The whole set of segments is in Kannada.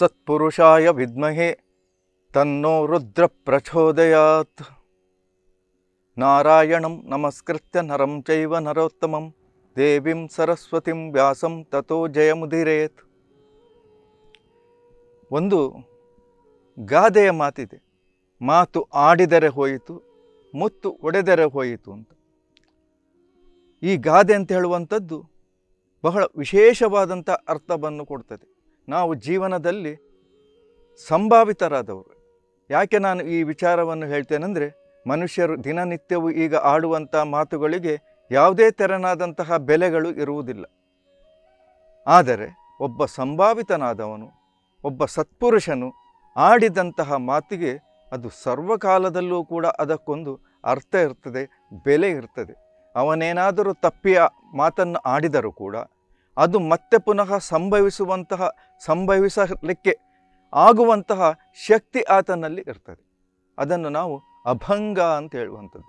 ತತ್ಸತ್ಪುರುಷಾಯ ವಿದ್ಮಹೆ ತನ್ನೋ ರುದ್ರ ಪ್ರಚೋದಯಾತ್ ನಾರಾಯಣಂ ನಮಸ್ಕೃತ್ಯ ನರಂ ಚೈವ ನರೋತ್ತಮಂ ದೇವಿಂ ಸರಸ್ವತಿಂ ವ್ಯಾಸಂ ತಥೋ ಜಯಮುದಿರೇತ್ ಒಂದು ಗಾದೆಯ ಮಾತಿದೆ ಮಾತು ಆಡಿದರೆ ಹೋಯಿತು ಮುತ್ತು ಒಡೆದರೆ ಹೋಯಿತು ಅಂತ ಈ ಗಾದೆ ಅಂತ ಹೇಳುವಂಥದ್ದು ಬಹಳ ವಿಶೇಷವಾದಂಥ ಅರ್ಥವನ್ನು ಕೊಡ್ತದೆ ನಾವು ಜೀವನದಲ್ಲಿ ಸಂಭಾವಿತರಾದವರು ಯಾಕೆ ನಾನು ಈ ವಿಚಾರವನ್ನು ಹೇಳ್ತೇನೆಂದರೆ ಮನುಷ್ಯರು ದಿನನಿತ್ಯವೂ ಈಗ ಆಡುವಂಥ ಮಾತುಗಳಿಗೆ ಯಾವುದೇ ತೆರನಾದಂತಹ ಬೆಲೆಗಳು ಇರುವುದಿಲ್ಲ ಆದರೆ ಒಬ್ಬ ಸಂಭಾವಿತನಾದವನು ಒಬ್ಬ ಸತ್ಪುರುಷನು ಆಡಿದಂತಹ ಮಾತಿಗೆ ಅದು ಸರ್ವಕಾಲದಲ್ಲೂ ಕೂಡ ಅದಕ್ಕೊಂದು ಅರ್ಥ ಇರ್ತದೆ ಬೆಲೆ ಇರ್ತದೆ ಅವನೇನಾದರೂ ತಪ್ಪಿಯ ಮಾತನ್ನು ಆಡಿದರೂ ಕೂಡ ಅದು ಮತ್ತೆ ಪುನಃ ಸಂಭವಿಸುವಂತಹ ಸಂಭವಿಸಲಿಕ್ಕೆ ಆಗುವಂತಹ ಶಕ್ತಿ ಆತನಲ್ಲಿ ಇರ್ತದೆ ಅದನ್ನು ನಾವು ಅಭಂಗ ಅಂತ ಹೇಳುವಂಥದ್ದು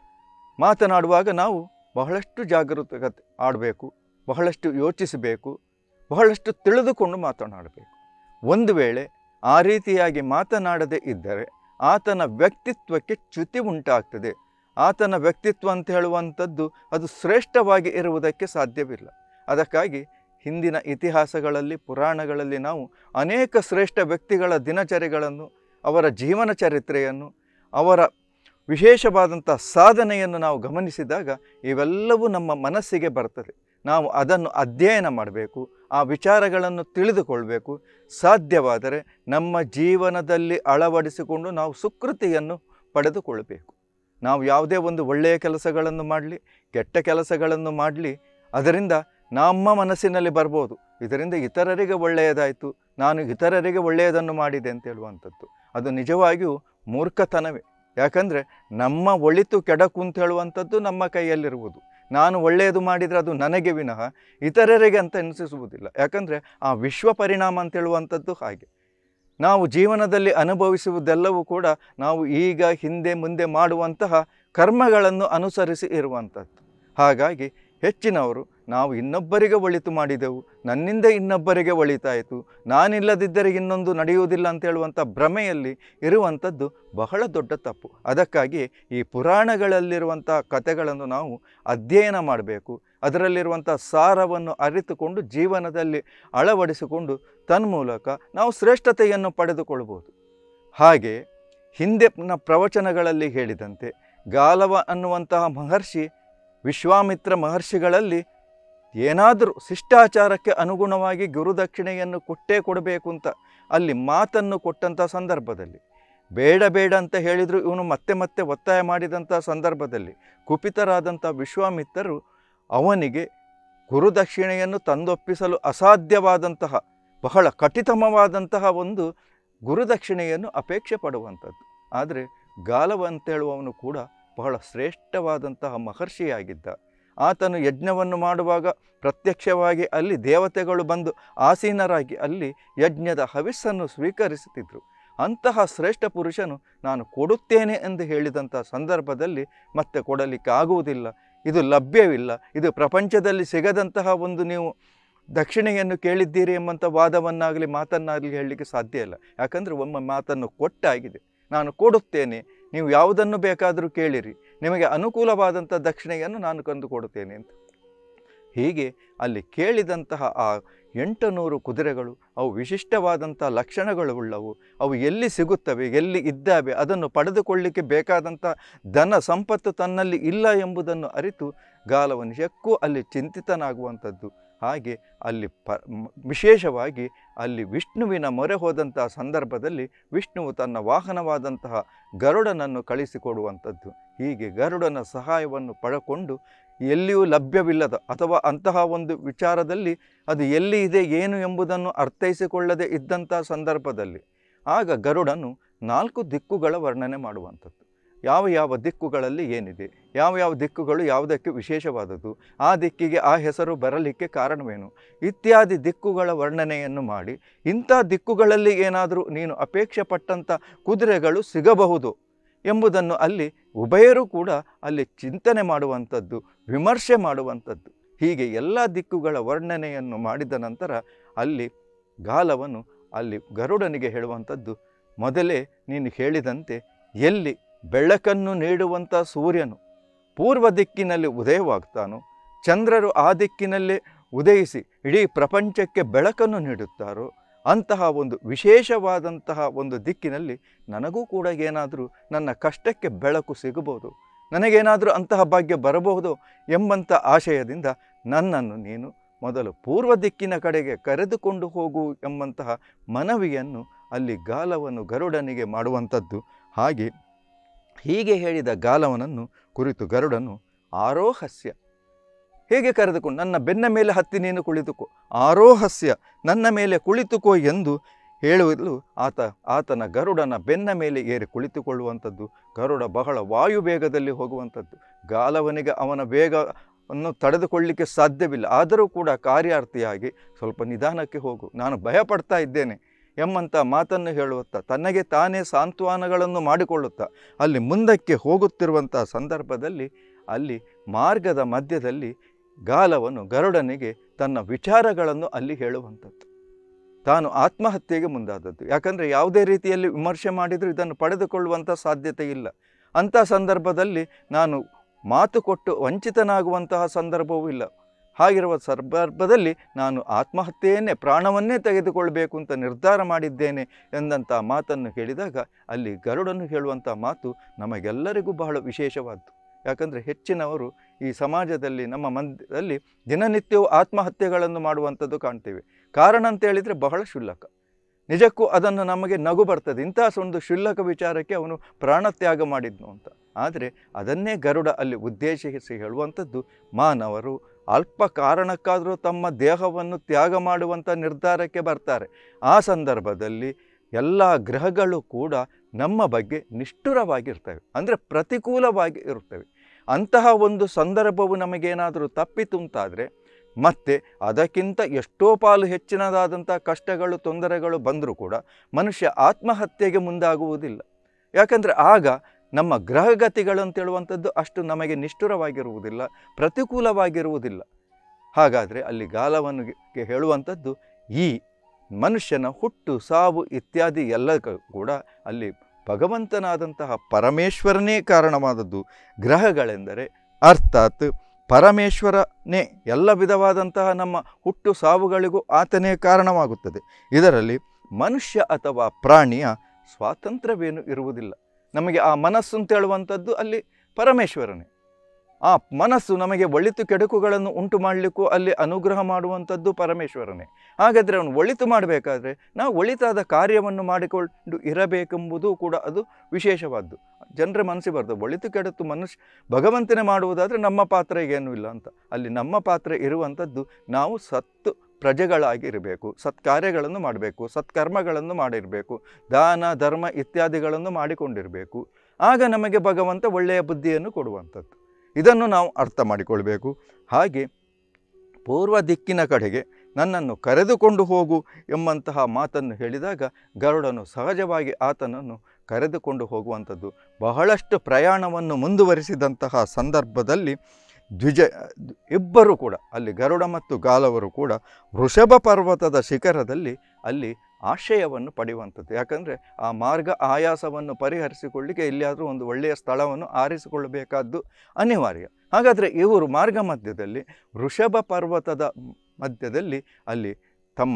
ಮಾತನಾಡುವಾಗ ನಾವು ಬಹಳಷ್ಟು ಜಾಗರೂಕತೆ ಆಡಬೇಕು ಬಹಳಷ್ಟು ಯೋಚಿಸಬೇಕು ಬಹಳಷ್ಟು ತಿಳಿದುಕೊಂಡು ಮಾತನಾಡಬೇಕು ಒಂದು ವೇಳೆ ಆ ರೀತಿಯಾಗಿ ಮಾತನಾಡದೇ ಇದ್ದರೆ ಆತನ ವ್ಯಕ್ತಿತ್ವಕ್ಕೆ ಚ್ಯುತಿ ಉಂಟಾಗ್ತದೆ ಆತನ ವ್ಯಕ್ತಿತ್ವ ಅಂತ ಹೇಳುವಂಥದ್ದು ಅದು ಶ್ರೇಷ್ಠವಾಗಿ ಇರುವುದಕ್ಕೆ ಸಾಧ್ಯವಿಲ್ಲ ಅದಕ್ಕಾಗಿ ಹಿಂದಿನ ಇತಿಹಾಸಗಳಲ್ಲಿ ಪುರಾಣಗಳಲ್ಲಿ ನಾವು ಅನೇಕ ಶ್ರೇಷ್ಠ ವ್ಯಕ್ತಿಗಳ ದಿನಚರಿಗಳನ್ನು ಅವರ ಜೀವನ ಚರಿತ್ರೆಯನ್ನು ಅವರ ವಿಶೇಷವಾದಂಥ ಸಾಧನೆಯನ್ನು ನಾವು ಗಮನಿಸಿದಾಗ ಇವೆಲ್ಲವೂ ನಮ್ಮ ಮನಸ್ಸಿಗೆ ಬರ್ತದೆ ನಾವು ಅದನ್ನು ಅಧ್ಯಯನ ಮಾಡಬೇಕು ಆ ವಿಚಾರಗಳನ್ನು ತಿಳಿದುಕೊಳ್ಬೇಕು ಸಾಧ್ಯವಾದರೆ ನಮ್ಮ ಜೀವನದಲ್ಲಿ ಅಳವಡಿಸಿಕೊಂಡು ನಾವು ಸುಕೃತಿಯನ್ನು ಪಡೆದುಕೊಳ್ಳಬೇಕು ನಾವು ಯಾವುದೇ ಒಂದು ಒಳ್ಳೆಯ ಕೆಲಸಗಳನ್ನು ಮಾಡಲಿ ಕೆಟ್ಟ ಕೆಲಸಗಳನ್ನು ಮಾಡಲಿ ಅದರಿಂದ ನಮ್ಮ ಮನಸ್ಸಿನಲ್ಲಿ ಬರ್ಬೋದು ಇದರಿಂದ ಇತರರಿಗೆ ಒಳ್ಳೆಯದಾಯಿತು ನಾನು ಇತರರಿಗೆ ಒಳ್ಳೆಯದನ್ನು ಮಾಡಿದೆ ಅಂತ ಹೇಳುವಂಥದ್ದು ಅದು ನಿಜವಾಗಿಯೂ ಮೂರ್ಖತನವೇ ಯಾಕಂದರೆ ನಮ್ಮ ಒಳಿತು ಕೆಡಕು ಅಂತ ಹೇಳುವಂಥದ್ದು ನಮ್ಮ ಕೈಯಲ್ಲಿರುವುದು ನಾನು ಒಳ್ಳೆಯದು ಮಾಡಿದರೆ ಅದು ನನಗೆ ವಿನಃ ಇತರರಿಗೆ ಅಂತ ಎನಿಸುವುದಿಲ್ಲ ಯಾಕಂದರೆ ಆ ವಿಶ್ವ ಪರಿಣಾಮ ಅಂತ ಹೇಳುವಂಥದ್ದು ಹಾಗೆ ನಾವು ಜೀವನದಲ್ಲಿ ಅನುಭವಿಸುವುದೆಲ್ಲವೂ ಕೂಡ ನಾವು ಈಗ ಹಿಂದೆ ಮುಂದೆ ಮಾಡುವಂತಹ ಕರ್ಮಗಳನ್ನು ಅನುಸರಿಸಿ ಇರುವಂಥದ್ದು ಹಾಗಾಗಿ ಹೆಚ್ಚಿನವರು ನಾವು ಇನ್ನೊಬ್ಬರಿಗೆ ಒಳಿತು ಮಾಡಿದೆವು ನನ್ನಿಂದ ಇನ್ನೊಬ್ಬರಿಗೆ ಒಳಿತಾಯಿತು ನಾನಿಲ್ಲದಿದ್ದರೆ ಇನ್ನೊಂದು ನಡೆಯುವುದಿಲ್ಲ ಅಂತ ಹೇಳುವಂಥ ಭ್ರಮೆಯಲ್ಲಿ ಇರುವಂಥದ್ದು ಬಹಳ ದೊಡ್ಡ ತಪ್ಪು ಅದಕ್ಕಾಗಿ ಈ ಪುರಾಣಗಳಲ್ಲಿರುವಂಥ ಕಥೆಗಳನ್ನು ನಾವು ಅಧ್ಯಯನ ಮಾಡಬೇಕು ಅದರಲ್ಲಿರುವಂಥ ಸಾರವನ್ನು ಅರಿತುಕೊಂಡು ಜೀವನದಲ್ಲಿ ಅಳವಡಿಸಿಕೊಂಡು ತನ್ಮೂಲಕ ನಾವು ಶ್ರೇಷ್ಠತೆಯನ್ನು ಪಡೆದುಕೊಳ್ಬೋದು ಹಾಗೆ ಹಿಂದಿನ ಪ್ರವಚನಗಳಲ್ಲಿ ಹೇಳಿದಂತೆ ಗಾಲವ ಅನ್ನುವಂತಹ ಮಹರ್ಷಿ ವಿಶ್ವಾಮಿತ್ರ ಮಹರ್ಷಿಗಳಲ್ಲಿ ಏನಾದರೂ ಶಿಷ್ಟಾಚಾರಕ್ಕೆ ಅನುಗುಣವಾಗಿ ಗುರುದಕ್ಷಿಣೆಯನ್ನು ಕೊಟ್ಟೇ ಕೊಡಬೇಕು ಅಂತ ಅಲ್ಲಿ ಮಾತನ್ನು ಕೊಟ್ಟಂಥ ಸಂದರ್ಭದಲ್ಲಿ ಬೇಡ ಬೇಡ ಅಂತ ಹೇಳಿದರೂ ಇವನು ಮತ್ತೆ ಮತ್ತೆ ಒತ್ತಾಯ ಮಾಡಿದಂಥ ಸಂದರ್ಭದಲ್ಲಿ ಕುಪಿತರಾದಂಥ ವಿಶ್ವಾಮಿತ್ರರು ಅವನಿಗೆ ಗುರುದಕ್ಷಿಣೆಯನ್ನು ತಂದೊಪ್ಪಿಸಲು ಅಸಾಧ್ಯವಾದಂತಹ ಬಹಳ ಕಠಿತಮವಾದಂತಹ ಒಂದು ಗುರುದಕ್ಷಿಣೆಯನ್ನು ಅಪೇಕ್ಷೆ ಪಡುವಂಥದ್ದು ಆದರೆ ಗಾಲವ ಅಂತ ಹೇಳುವವನು ಕೂಡ ಬಹಳ ಶ್ರೇಷ್ಠವಾದಂತಹ ಮಹರ್ಷಿಯಾಗಿದ್ದ ಆತನು ಯಜ್ಞವನ್ನು ಮಾಡುವಾಗ ಪ್ರತ್ಯಕ್ಷವಾಗಿ ಅಲ್ಲಿ ದೇವತೆಗಳು ಬಂದು ಆಸೀನರಾಗಿ ಅಲ್ಲಿ ಯಜ್ಞದ ಹವಿಸ್ಸನ್ನು ಸ್ವೀಕರಿಸುತ್ತಿದ್ದರು ಅಂತಹ ಶ್ರೇಷ್ಠ ಪುರುಷನು ನಾನು ಕೊಡುತ್ತೇನೆ ಎಂದು ಹೇಳಿದಂಥ ಸಂದರ್ಭದಲ್ಲಿ ಮತ್ತೆ ಕೊಡಲಿಕ್ಕೆ ಆಗುವುದಿಲ್ಲ ಇದು ಲಭ್ಯವಿಲ್ಲ ಇದು ಪ್ರಪಂಚದಲ್ಲಿ ಸಿಗದಂತಹ ಒಂದು ನೀವು ದಕ್ಷಿಣೆಯನ್ನು ಕೇಳಿದ್ದೀರಿ ಎಂಬಂಥ ವಾದವನ್ನಾಗಲಿ ಮಾತನ್ನಾಗಲಿ ಹೇಳಲಿಕ್ಕೆ ಸಾಧ್ಯ ಇಲ್ಲ ಯಾಕಂದರೆ ಒಮ್ಮೆ ಮಾತನ್ನು ಕೊಟ್ಟಾಗಿದೆ ನಾನು ಕೊಡುತ್ತೇನೆ ನೀವು ಯಾವುದನ್ನು ಬೇಕಾದರೂ ಕೇಳಿರಿ ನಿಮಗೆ ಅನುಕೂಲವಾದಂಥ ದಕ್ಷಿಣೆಯನ್ನು ನಾನು ಕಂದು ಕೊಡುತ್ತೇನೆ ಅಂತ ಹೀಗೆ ಅಲ್ಲಿ ಕೇಳಿದಂತಹ ಆ ಎಂಟು ನೂರು ಕುದುರೆಗಳು ಅವು ವಿಶಿಷ್ಟವಾದಂಥ ಲಕ್ಷಣಗಳು ಉಳ್ಳವು ಅವು ಎಲ್ಲಿ ಸಿಗುತ್ತವೆ ಎಲ್ಲಿ ಇದ್ದಾವೆ ಅದನ್ನು ಪಡೆದುಕೊಳ್ಳಿಕ್ಕೆ ಬೇಕಾದಂಥ ಧನ ಸಂಪತ್ತು ತನ್ನಲ್ಲಿ ಇಲ್ಲ ಎಂಬುದನ್ನು ಅರಿತು ಗಾಲವ ನಿಜಕ್ಕೂ ಅಲ್ಲಿ ಚಿಂತಿತನಾಗುವಂಥದ್ದು ಹಾಗೆ ಅಲ್ಲಿ ಪ ವಿಶೇಷವಾಗಿ ಅಲ್ಲಿ ವಿಷ್ಣುವಿನ ಮೊರೆ ಹೋದಂತಹ ಸಂದರ್ಭದಲ್ಲಿ ವಿಷ್ಣುವು ತನ್ನ ವಾಹನವಾದಂತಹ ಗರುಡನನ್ನು ಕಳಿಸಿಕೊಡುವಂಥದ್ದು ಹೀಗೆ ಗರುಡನ ಸಹಾಯವನ್ನು ಪಡಕೊಂಡು ಎಲ್ಲಿಯೂ ಲಭ್ಯವಿಲ್ಲದ ಅಥವಾ ಅಂತಹ ಒಂದು ವಿಚಾರದಲ್ಲಿ ಅದು ಎಲ್ಲಿ ಇದೆ ಏನು ಎಂಬುದನ್ನು ಅರ್ಥೈಸಿಕೊಳ್ಳದೆ ಇದ್ದಂಥ ಸಂದರ್ಭದಲ್ಲಿ ಆಗ ಗರುಡನು ನಾಲ್ಕು ದಿಕ್ಕುಗಳ ವರ್ಣನೆ ಮಾಡುವಂಥದ್ದು ಯಾವ ಯಾವ ದಿಕ್ಕುಗಳಲ್ಲಿ ಏನಿದೆ ಯಾವ ಯಾವ ದಿಕ್ಕುಗಳು ಯಾವುದಕ್ಕೆ ವಿಶೇಷವಾದದ್ದು ಆ ದಿಕ್ಕಿಗೆ ಆ ಹೆಸರು ಬರಲಿಕ್ಕೆ ಕಾರಣವೇನು ಇತ್ಯಾದಿ ದಿಕ್ಕುಗಳ ವರ್ಣನೆಯನ್ನು ಮಾಡಿ ಇಂಥ ದಿಕ್ಕುಗಳಲ್ಲಿ ಏನಾದರೂ ನೀನು ಅಪೇಕ್ಷೆ ಪಟ್ಟಂಥ ಕುದುರೆಗಳು ಸಿಗಬಹುದು ಎಂಬುದನ್ನು ಅಲ್ಲಿ ಉಭಯರೂ ಕೂಡ ಅಲ್ಲಿ ಚಿಂತನೆ ಮಾಡುವಂಥದ್ದು ವಿಮರ್ಶೆ ಮಾಡುವಂಥದ್ದು ಹೀಗೆ ಎಲ್ಲ ದಿಕ್ಕುಗಳ ವರ್ಣನೆಯನ್ನು ಮಾಡಿದ ನಂತರ ಅಲ್ಲಿ ಗಾಲವನ್ನು ಅಲ್ಲಿ ಗರುಡನಿಗೆ ಹೇಳುವಂಥದ್ದು ಮೊದಲೇ ನೀನು ಹೇಳಿದಂತೆ ಎಲ್ಲಿ ಬೆಳಕನ್ನು ನೀಡುವಂಥ ಸೂರ್ಯನು ಪೂರ್ವ ದಿಕ್ಕಿನಲ್ಲಿ ಉದಯವಾಗ್ತಾನೋ ಚಂದ್ರರು ಆ ದಿಕ್ಕಿನಲ್ಲೇ ಉದಯಿಸಿ ಇಡೀ ಪ್ರಪಂಚಕ್ಕೆ ಬೆಳಕನ್ನು ನೀಡುತ್ತಾರೋ ಅಂತಹ ಒಂದು ವಿಶೇಷವಾದಂತಹ ಒಂದು ದಿಕ್ಕಿನಲ್ಲಿ ನನಗೂ ಕೂಡ ಏನಾದರೂ ನನ್ನ ಕಷ್ಟಕ್ಕೆ ಬೆಳಕು ಸಿಗಬಹುದು ನನಗೇನಾದರೂ ಅಂತಹ ಭಾಗ್ಯ ಬರಬಹುದು ಎಂಬಂಥ ಆಶಯದಿಂದ ನನ್ನನ್ನು ನೀನು ಮೊದಲು ಪೂರ್ವ ದಿಕ್ಕಿನ ಕಡೆಗೆ ಕರೆದುಕೊಂಡು ಹೋಗು ಎಂಬಂತಹ ಮನವಿಯನ್ನು ಅಲ್ಲಿ ಗಾಲವನ್ನು ಗರುಡನಿಗೆ ಮಾಡುವಂಥದ್ದು ಹಾಗೆ ಹೀಗೆ ಹೇಳಿದ ಗಾಲವನನ್ನು ಕುರಿತು ಗರುಡನು ಆರೋಹಸ್ಯ ಹೇಗೆ ಕರೆದುಕೊಂಡು ನನ್ನ ಬೆನ್ನ ಮೇಲೆ ಹತ್ತಿ ನೀನು ಕುಳಿತುಕೋ ಆರೋಹಸ್ಯ ನನ್ನ ಮೇಲೆ ಕುಳಿತುಕೋ ಎಂದು ಹೇಳುವುದು ಆತ ಆತನ ಗರುಡನ ಬೆನ್ನ ಮೇಲೆ ಏರಿ ಕುಳಿತುಕೊಳ್ಳುವಂಥದ್ದು ಗರುಡ ಬಹಳ ವಾಯು ವೇಗದಲ್ಲಿ ಹೋಗುವಂಥದ್ದು ಗಾಲವನಿಗೆ ಅವನ ವೇಗವನ್ನು ತಡೆದುಕೊಳ್ಳಲಿಕ್ಕೆ ಸಾಧ್ಯವಿಲ್ಲ ಆದರೂ ಕೂಡ ಕಾರ್ಯಾರ್ಥಿಯಾಗಿ ಸ್ವಲ್ಪ ನಿಧಾನಕ್ಕೆ ಹೋಗು ನಾನು ಭಯಪಡ್ತಾ ಇದ್ದೇನೆ ಎಂಬಂಥ ಮಾತನ್ನು ಹೇಳುತ್ತಾ ತನಗೆ ತಾನೇ ಸಾಂತ್ವನಗಳನ್ನು ಮಾಡಿಕೊಳ್ಳುತ್ತಾ ಅಲ್ಲಿ ಮುಂದಕ್ಕೆ ಹೋಗುತ್ತಿರುವಂಥ ಸಂದರ್ಭದಲ್ಲಿ ಅಲ್ಲಿ ಮಾರ್ಗದ ಮಧ್ಯದಲ್ಲಿ ಗಾಲವನು ಗರುಡನಿಗೆ ತನ್ನ ವಿಚಾರಗಳನ್ನು ಅಲ್ಲಿ ಹೇಳುವಂಥದ್ದು ತಾನು ಆತ್ಮಹತ್ಯೆಗೆ ಮುಂದಾದದ್ದು ಯಾಕಂದರೆ ಯಾವುದೇ ರೀತಿಯಲ್ಲಿ ವಿಮರ್ಶೆ ಮಾಡಿದರೂ ಇದನ್ನು ಪಡೆದುಕೊಳ್ಳುವಂಥ ಸಾಧ್ಯತೆ ಇಲ್ಲ ಅಂಥ ಸಂದರ್ಭದಲ್ಲಿ ನಾನು ಮಾತು ಕೊಟ್ಟು ವಂಚಿತನಾಗುವಂತಹ ಸಂದರ್ಭವೂ ಇಲ್ಲ ಹಾಗಿರುವ ಸಂದರ್ಭದಲ್ಲಿ ನಾನು ಆತ್ಮಹತ್ಯೆಯನ್ನೇ ಪ್ರಾಣವನ್ನೇ ತೆಗೆದುಕೊಳ್ಬೇಕು ಅಂತ ನಿರ್ಧಾರ ಮಾಡಿದ್ದೇನೆ ಎಂದಂಥ ಮಾತನ್ನು ಹೇಳಿದಾಗ ಅಲ್ಲಿ ಗರುಡನು ಹೇಳುವಂಥ ಮಾತು ನಮಗೆಲ್ಲರಿಗೂ ಬಹಳ ವಿಶೇಷವಾದ್ದು ಯಾಕಂದರೆ ಹೆಚ್ಚಿನವರು ಈ ಸಮಾಜದಲ್ಲಿ ನಮ್ಮ ಮಂದಿರಲ್ಲಿ ದಿನನಿತ್ಯವೂ ಆತ್ಮಹತ್ಯೆಗಳನ್ನು ಮಾಡುವಂಥದ್ದು ಕಾಣ್ತೇವೆ ಕಾರಣ ಅಂತ ಹೇಳಿದರೆ ಬಹಳ ಕ್ಷುಲ್ಲಕ ನಿಜಕ್ಕೂ ಅದನ್ನು ನಮಗೆ ನಗು ಬರ್ತದೆ ಇಂತಹ ಒಂದು ಕ್ಷುಲ್ಲಕ ವಿಚಾರಕ್ಕೆ ಅವನು ಪ್ರಾಣತ್ಯಾಗ ಮಾಡಿದ್ನು ಅಂತ ಆದರೆ ಅದನ್ನೇ ಗರುಡ ಅಲ್ಲಿ ಉದ್ದೇಶಿಸಿ ಹೇಳುವಂಥದ್ದು ಮಾನವರು ಅಲ್ಪ ಕಾರಣಕ್ಕಾದರೂ ತಮ್ಮ ದೇಹವನ್ನು ತ್ಯಾಗ ಮಾಡುವಂಥ ನಿರ್ಧಾರಕ್ಕೆ ಬರ್ತಾರೆ ಆ ಸಂದರ್ಭದಲ್ಲಿ ಎಲ್ಲ ಗ್ರಹಗಳು ಕೂಡ ನಮ್ಮ ಬಗ್ಗೆ ನಿಷ್ಠುರವಾಗಿರ್ತವೆ ಅಂದರೆ ಪ್ರತಿಕೂಲವಾಗಿ ಇರುತ್ತವೆ ಅಂತಹ ಒಂದು ಸಂದರ್ಭವು ನಮಗೇನಾದರೂ ತಪ್ಪಿತು ಅಂತಾದರೆ ಮತ್ತೆ ಅದಕ್ಕಿಂತ ಎಷ್ಟೋ ಪಾಲು ಹೆಚ್ಚಿನದಾದಂಥ ಕಷ್ಟಗಳು ತೊಂದರೆಗಳು ಬಂದರೂ ಕೂಡ ಮನುಷ್ಯ ಆತ್ಮಹತ್ಯೆಗೆ ಮುಂದಾಗುವುದಿಲ್ಲ ಯಾಕಂದರೆ ಆಗ ನಮ್ಮ ಗ್ರಹಗತಿಗಳು ಅಂತೇಳುವಂಥದ್ದು ಅಷ್ಟು ನಮಗೆ ನಿಷ್ಠುರವಾಗಿರುವುದಿಲ್ಲ ಪ್ರತಿಕೂಲವಾಗಿರುವುದಿಲ್ಲ ಹಾಗಾದರೆ ಅಲ್ಲಿ ಗಾಲವನಿಗೆ ಹೇಳುವಂಥದ್ದು ಈ ಮನುಷ್ಯನ ಹುಟ್ಟು ಸಾವು ಇತ್ಯಾದಿ ಎಲ್ಲ ಕೂಡ ಅಲ್ಲಿ ಭಗವಂತನಾದಂತಹ ಪರಮೇಶ್ವರನೇ ಕಾರಣವಾದದ್ದು ಗ್ರಹಗಳೆಂದರೆ ಅರ್ಥಾತ್ ಪರಮೇಶ್ವರನೇ ಎಲ್ಲ ವಿಧವಾದಂತಹ ನಮ್ಮ ಹುಟ್ಟು ಸಾವುಗಳಿಗೂ ಆತನೇ ಕಾರಣವಾಗುತ್ತದೆ ಇದರಲ್ಲಿ ಮನುಷ್ಯ ಅಥವಾ ಪ್ರಾಣಿಯ ಸ್ವಾತಂತ್ರ್ಯವೇನು ಇರುವುದಿಲ್ಲ ನಮಗೆ ಆ ಮನಸ್ಸು ಅಂತ ಹೇಳುವಂಥದ್ದು ಅಲ್ಲಿ ಪರಮೇಶ್ವರನೇ ಆ ಮನಸ್ಸು ನಮಗೆ ಒಳಿತು ಕೆಡುಕುಗಳನ್ನು ಉಂಟು ಮಾಡಲಿಕ್ಕೂ ಅಲ್ಲಿ ಅನುಗ್ರಹ ಮಾಡುವಂಥದ್ದು ಪರಮೇಶ್ವರನೇ ಹಾಗಾದರೆ ಅವನು ಒಳಿತು ಮಾಡಬೇಕಾದ್ರೆ ನಾವು ಒಳಿತಾದ ಕಾರ್ಯವನ್ನು ಮಾಡಿಕೊಂಡು ಇರಬೇಕೆಂಬುದು ಕೂಡ ಅದು ವಿಶೇಷವಾದ್ದು ಜನರ ಮನಸ್ಸಿಗೆ ಬರ್ತದೆ ಒಳಿತು ಕೆಡುತ್ತು ಮನುಷ್ಯ ಭಗವಂತನೇ ಮಾಡುವುದಾದರೆ ನಮ್ಮ ಪಾತ್ರ ಏನೂ ಇಲ್ಲ ಅಂತ ಅಲ್ಲಿ ನಮ್ಮ ಪಾತ್ರ ಇರುವಂಥದ್ದು ನಾವು ಸತ್ತು ಪ್ರಜೆಗಳಾಗಿ ಇರಬೇಕು ಸತ್ಕಾರ್ಯಗಳನ್ನು ಮಾಡಬೇಕು ಸತ್ಕರ್ಮಗಳನ್ನು ಮಾಡಿರಬೇಕು ದಾನ ಧರ್ಮ ಇತ್ಯಾದಿಗಳನ್ನು ಮಾಡಿಕೊಂಡಿರಬೇಕು ಆಗ ನಮಗೆ ಭಗವಂತ ಒಳ್ಳೆಯ ಬುದ್ಧಿಯನ್ನು ಕೊಡುವಂಥದ್ದು ಇದನ್ನು ನಾವು ಅರ್ಥ ಮಾಡಿಕೊಳ್ಬೇಕು ಹಾಗೆ ಪೂರ್ವ ದಿಕ್ಕಿನ ಕಡೆಗೆ ನನ್ನನ್ನು ಕರೆದುಕೊಂಡು ಹೋಗು ಎಂಬಂತಹ ಮಾತನ್ನು ಹೇಳಿದಾಗ ಗರುಡನು ಸಹಜವಾಗಿ ಆತನನ್ನು ಕರೆದುಕೊಂಡು ಹೋಗುವಂಥದ್ದು ಬಹಳಷ್ಟು ಪ್ರಯಾಣವನ್ನು ಮುಂದುವರಿಸಿದಂತಹ ಸಂದರ್ಭದಲ್ಲಿ ದ್ವಿಜ ಇಬ್ಬರು ಕೂಡ ಅಲ್ಲಿ ಗರುಡ ಮತ್ತು ಗಾಲವರು ಕೂಡ ವೃಷಭ ಪರ್ವತದ ಶಿಖರದಲ್ಲಿ ಅಲ್ಲಿ ಆಶ್ರಯವನ್ನು ಪಡೆಯುವಂಥದ್ದು ಯಾಕಂದರೆ ಆ ಮಾರ್ಗ ಆಯಾಸವನ್ನು ಪರಿಹರಿಸಿಕೊಳ್ಳಿಕ್ಕೆ ಎಲ್ಲಿಯಾದರೂ ಒಂದು ಒಳ್ಳೆಯ ಸ್ಥಳವನ್ನು ಆರಿಸಿಕೊಳ್ಳಬೇಕಾದ್ದು ಅನಿವಾರ್ಯ ಹಾಗಾದರೆ ಇವರು ಮಾರ್ಗ ಮಧ್ಯದಲ್ಲಿ ವೃಷಭ ಪರ್ವತದ ಮಧ್ಯದಲ್ಲಿ ಅಲ್ಲಿ ತಮ್ಮ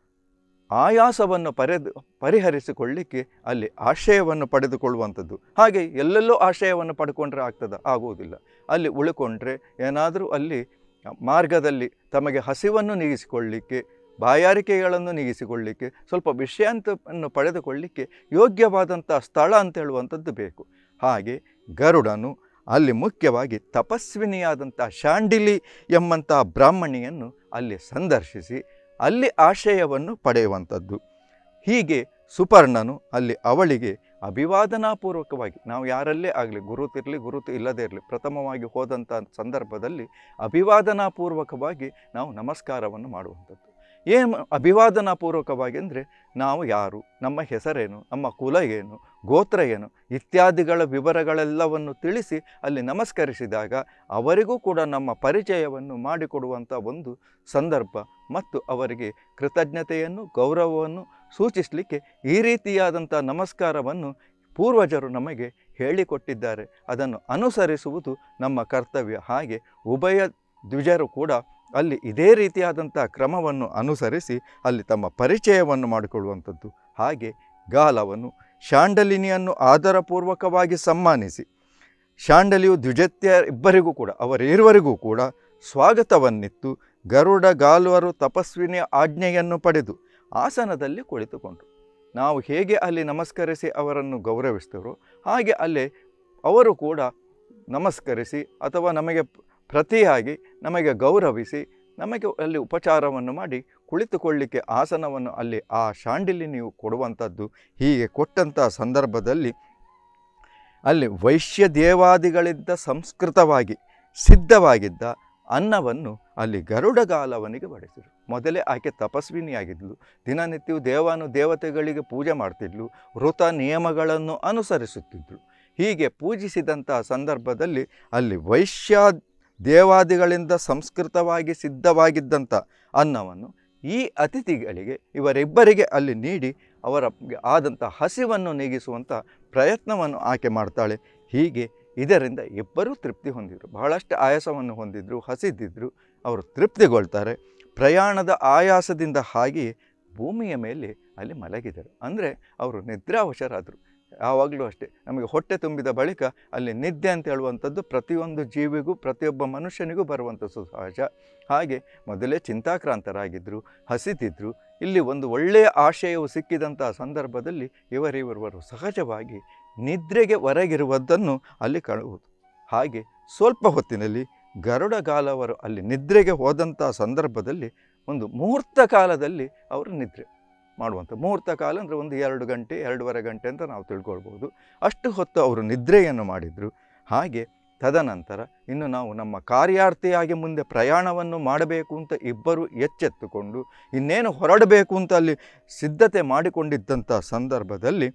ಆಯಾಸವನ್ನು ಪರೆದು ಪರಿಹರಿಸಿಕೊಳ್ಳಿಕ್ಕೆ ಅಲ್ಲಿ ಆಶ್ರಯವನ್ನು ಪಡೆದುಕೊಳ್ಳುವಂಥದ್ದು ಹಾಗೆ ಎಲ್ಲೆಲ್ಲೋ ಆಶ್ರಯವನ್ನು ಪಡ್ಕೊಂಡ್ರೆ ಆಗ್ತದ ಆಗುವುದಿಲ್ಲ ಅಲ್ಲಿ ಉಳ್ಕೊಂಡ್ರೆ ಏನಾದರೂ ಅಲ್ಲಿ ಮಾರ್ಗದಲ್ಲಿ ತಮಗೆ ಹಸಿವನ್ನು ನೀಗಿಸಿಕೊಳ್ಳಿಕ್ಕೆ ಬಾಯಾರಿಕೆಗಳನ್ನು ನೀಗಿಸಿಕೊಳ್ಳಿಕ್ಕೆ ಸ್ವಲ್ಪ ವಿಷಯಾಂತವನ್ನು ಪಡೆದುಕೊಳ್ಳಿಕ್ಕೆ ಯೋಗ್ಯವಾದಂಥ ಸ್ಥಳ ಅಂತ ಹೇಳುವಂಥದ್ದು ಬೇಕು ಹಾಗೆ ಗರುಡನು ಅಲ್ಲಿ ಮುಖ್ಯವಾಗಿ ತಪಸ್ವಿನಿಯಾದಂಥ ಶಾಂಡಿಲಿ ಎಂಬಂಥ ಬ್ರಾಹ್ಮಣಿಯನ್ನು ಅಲ್ಲಿ ಸಂದರ್ಶಿಸಿ ಅಲ್ಲಿ ಆಶ್ರಯವನ್ನು ಪಡೆಯುವಂಥದ್ದು ಹೀಗೆ ಸುಪರ್ಣನು ಅಲ್ಲಿ ಅವಳಿಗೆ ಅಭಿವಾದನಾಪೂರ್ವಕವಾಗಿ ನಾವು ಯಾರಲ್ಲೇ ಆಗಲಿ ಗುರುತಿರಲಿ ಗುರುತು ಇಲ್ಲದೇ ಇರಲಿ ಪ್ರಥಮವಾಗಿ ಹೋದಂಥ ಸಂದರ್ಭದಲ್ಲಿ ಅಭಿವಾದನಾಪೂರ್ವಕವಾಗಿ ನಾವು ನಮಸ್ಕಾರವನ್ನು ಮಾಡುವಂಥದ್ದು ಏನು ಅಭಿವಾದನಾಪೂರ್ವಕವಾಗಿ ಅಂದರೆ ನಾವು ಯಾರು ನಮ್ಮ ಹೆಸರೇನು ನಮ್ಮ ಕುಲ ಏನು ಗೋತ್ರ ಏನು ಇತ್ಯಾದಿಗಳ ವಿವರಗಳೆಲ್ಲವನ್ನು ತಿಳಿಸಿ ಅಲ್ಲಿ ನಮಸ್ಕರಿಸಿದಾಗ ಅವರಿಗೂ ಕೂಡ ನಮ್ಮ ಪರಿಚಯವನ್ನು ಮಾಡಿಕೊಡುವಂಥ ಒಂದು ಸಂದರ್ಭ ಮತ್ತು ಅವರಿಗೆ ಕೃತಜ್ಞತೆಯನ್ನು ಗೌರವವನ್ನು ಸೂಚಿಸಲಿಕ್ಕೆ ಈ ರೀತಿಯಾದಂಥ ನಮಸ್ಕಾರವನ್ನು ಪೂರ್ವಜರು ನಮಗೆ ಹೇಳಿಕೊಟ್ಟಿದ್ದಾರೆ ಅದನ್ನು ಅನುಸರಿಸುವುದು ನಮ್ಮ ಕರ್ತವ್ಯ ಹಾಗೆ ಉಭಯ ದ್ವಿಜರು ಕೂಡ ಅಲ್ಲಿ ಇದೇ ರೀತಿಯಾದಂಥ ಕ್ರಮವನ್ನು ಅನುಸರಿಸಿ ಅಲ್ಲಿ ತಮ್ಮ ಪರಿಚಯವನ್ನು ಮಾಡಿಕೊಳ್ಳುವಂಥದ್ದು ಹಾಗೆ ಗಾಲವನ್ನು ಶಾಂಡಲಿನಿಯನ್ನು ಆದರಪೂರ್ವಕವಾಗಿ ಸನ್ಮಾನಿಸಿ ಶಾಂಡಲಿಯು ದ್ವಿಜತ್ಯ ಇಬ್ಬರಿಗೂ ಕೂಡ ಅವರಿರುವರಿಗೂ ಕೂಡ ಸ್ವಾಗತವನ್ನಿತ್ತು ಗರುಡ ಗಾಲ್ವರು ತಪಸ್ವಿನಿಯ ಆಜ್ಞೆಯನ್ನು ಪಡೆದು ಆಸನದಲ್ಲಿ ಕುಳಿತುಕೊಂಡರು ನಾವು ಹೇಗೆ ಅಲ್ಲಿ ನಮಸ್ಕರಿಸಿ ಅವರನ್ನು ಗೌರವಿಸ್ತೇವೋ ಹಾಗೆ ಅಲ್ಲಿ ಅವರು ಕೂಡ ನಮಸ್ಕರಿಸಿ ಅಥವಾ ನಮಗೆ ಪ್ರತಿಯಾಗಿ ನಮಗೆ ಗೌರವಿಸಿ ನಮಗೆ ಅಲ್ಲಿ ಉಪಚಾರವನ್ನು ಮಾಡಿ ಕುಳಿತುಕೊಳ್ಳಿಕ್ಕೆ ಆಸನವನ್ನು ಅಲ್ಲಿ ಆ ಶಾಂಡಿಲಿ ನೀವು ಕೊಡುವಂಥದ್ದು ಹೀಗೆ ಕೊಟ್ಟಂಥ ಸಂದರ್ಭದಲ್ಲಿ ಅಲ್ಲಿ ವೈಶ್ಯ ದೇವಾದಿಗಳಿಂದ ಸಂಸ್ಕೃತವಾಗಿ ಸಿದ್ಧವಾಗಿದ್ದ ಅನ್ನವನ್ನು ಅಲ್ಲಿ ಗರುಡಗಾಲವನಿಗೆ ಬಡಿಸಿದರು ಮೊದಲೇ ಆಕೆ ತಪಸ್ವಿನಿಯಾಗಿದ್ಲು ದಿನನಿತ್ಯವೂ ದೇವಾನು ದೇವತೆಗಳಿಗೆ ಪೂಜೆ ಮಾಡ್ತಿದ್ಲು ವೃತ ನಿಯಮಗಳನ್ನು ಅನುಸರಿಸುತ್ತಿದ್ಳು ಹೀಗೆ ಪೂಜಿಸಿದಂಥ ಸಂದರ್ಭದಲ್ಲಿ ಅಲ್ಲಿ ವೈಶ್ಯ ದೇವಾದಿಗಳಿಂದ ಸಂಸ್ಕೃತವಾಗಿ ಸಿದ್ಧವಾಗಿದ್ದಂಥ ಅನ್ನವನ್ನು ಈ ಅತಿಥಿಗಳಿಗೆ ಇವರಿಬ್ಬರಿಗೆ ಅಲ್ಲಿ ನೀಡಿ ಅವರ ಆದಂಥ ಹಸಿವನ್ನು ನೀಗಿಸುವಂಥ ಪ್ರಯತ್ನವನ್ನು ಆಕೆ ಮಾಡ್ತಾಳೆ ಹೀಗೆ ಇದರಿಂದ ಇಬ್ಬರೂ ತೃಪ್ತಿ ಹೊಂದಿದ್ರು ಬಹಳಷ್ಟು ಆಯಾಸವನ್ನು ಹೊಂದಿದ್ರು ಹಸಿದಿದ್ರು ಅವರು ತೃಪ್ತಿಗೊಳ್ತಾರೆ ಪ್ರಯಾಣದ ಆಯಾಸದಿಂದ ಹಾಗೆಯೇ ಭೂಮಿಯ ಮೇಲೆ ಅಲ್ಲಿ ಮಲಗಿದರು ಅಂದರೆ ಅವರು ನಿದ್ರಾವಶರಾದರು ಯಾವಾಗಲೂ ಅಷ್ಟೇ ನಮಗೆ ಹೊಟ್ಟೆ ತುಂಬಿದ ಬಳಿಕ ಅಲ್ಲಿ ನಿದ್ದೆ ಅಂತ ಹೇಳುವಂಥದ್ದು ಪ್ರತಿಯೊಂದು ಜೀವಿಗೂ ಪ್ರತಿಯೊಬ್ಬ ಮನುಷ್ಯನಿಗೂ ಬರುವಂಥದ್ದು ಸಹಜ ಹಾಗೆ ಮೊದಲೇ ಚಿಂತಾಕ್ರಾಂತರಾಗಿದ್ದರು ಹಸಿತಿದ್ರು ಇಲ್ಲಿ ಒಂದು ಒಳ್ಳೆಯ ಆಶಯವು ಸಿಕ್ಕಿದಂಥ ಸಂದರ್ಭದಲ್ಲಿ ಇವರಿವರು ಸಹಜವಾಗಿ ನಿದ್ರೆಗೆ ಹೊರಗಿರುವುದನ್ನು ಅಲ್ಲಿ ಕಾಣುವುದು ಹಾಗೆ ಸ್ವಲ್ಪ ಹೊತ್ತಿನಲ್ಲಿ ಗರುಡಗಾಲವರು ಅಲ್ಲಿ ನಿದ್ರೆಗೆ ಹೋದಂಥ ಸಂದರ್ಭದಲ್ಲಿ ಒಂದು ಮುಹೂರ್ತ ಕಾಲದಲ್ಲಿ ಅವರು ನಿದ್ರೆ ಮಾಡುವಂಥ ಮುಹೂರ್ತ ಕಾಲ ಅಂದರೆ ಒಂದು ಎರಡು ಗಂಟೆ ಎರಡೂವರೆ ಗಂಟೆ ಅಂತ ನಾವು ತಿಳ್ಕೊಳ್ಬೋದು ಅಷ್ಟು ಹೊತ್ತು ಅವರು ನಿದ್ರೆಯನ್ನು ಮಾಡಿದರು ಹಾಗೆ ತದನಂತರ ಇನ್ನು ನಾವು ನಮ್ಮ ಕಾರ್ಯಾರ್ಥಿಯಾಗಿ ಮುಂದೆ ಪ್ರಯಾಣವನ್ನು ಮಾಡಬೇಕು ಅಂತ ಇಬ್ಬರು ಎಚ್ಚೆತ್ತುಕೊಂಡು ಇನ್ನೇನು ಹೊರಡಬೇಕು ಅಂತ ಅಲ್ಲಿ ಸಿದ್ಧತೆ ಮಾಡಿಕೊಂಡಿದ್ದಂಥ ಸಂದರ್ಭದಲ್ಲಿ